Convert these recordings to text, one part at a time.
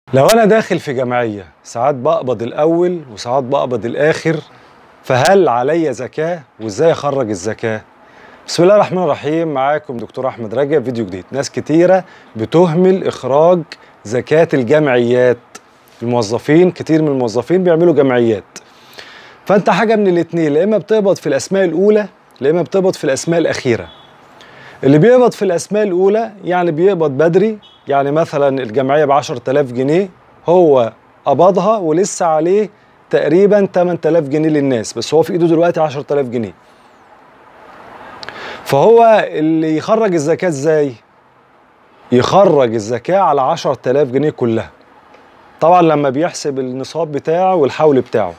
لو انا داخل في جمعيه ساعات بقبض الاول وساعات بقبض الاخر فهل عليا زكاه وازاي اخرج الزكاه بسم الله الرحمن الرحيم معاكم دكتور احمد رجب فيديو جديد ناس كتيره بتهمل اخراج زكاه الجمعيات الموظفين كتير من الموظفين بيعملوا جمعيات فانت حاجه من الاتنين يا اما بتقبض في الاسماء الاولى يا اما بتقبض في الاسماء الاخيره اللي بيقبض في الاسماء الاولى يعني بيقبض بدري يعني مثلا الجمعيه ب 10000 جنيه هو قبضها ولسه عليه تقريبا 8000 جنيه للناس بس هو في ايده دلوقتي 10000 جنيه فهو اللي يخرج الزكاه ازاي يخرج الزكاه على 10000 جنيه كلها طبعا لما بيحسب النصاب بتاعه والحول بتاعه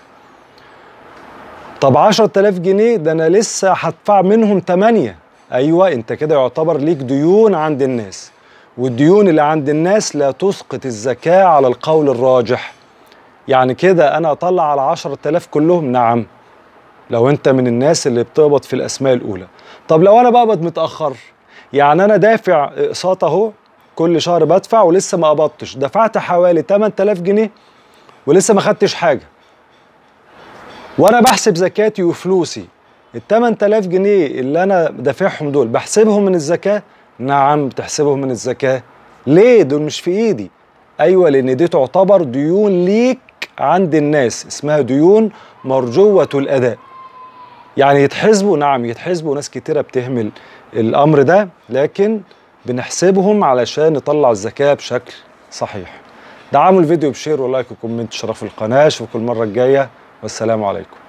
طب 10000 جنيه ده انا لسه هدفع منهم 8 ايوه انت كده يعتبر ليك ديون عند الناس والديون اللي عند الناس لا تسقط الزكاة على القول الراجح يعني كده انا اطلع على 10000 كلهم نعم لو انت من الناس اللي بتقبض في الاسماء الاولى طب لو انا بقبض متاخر يعني انا دافع اقساط اهو كل شهر بدفع ولسه ما قبضتش دفعت حوالي 8000 جنيه ولسه ما خدتش حاجه وانا بحسب زكاتي وفلوسي ال 8000 جنيه اللي انا دافعهم دول بحسبهم من الزكاه نعم بتحسبهم من الزكاه ليه دول مش في ايدي ايوه لان دي تعتبر ديون ليك عند الناس اسمها ديون مرجوه الاداء يعني يتحسبوا نعم يتحسبوا ناس كتيره بتهمل الامر ده لكن بنحسبهم علشان نطلع الزكاه بشكل صحيح دعموا الفيديو بشير ولايك وكومنت شرف القناه اشوفكم المره الجايه والسلام عليكم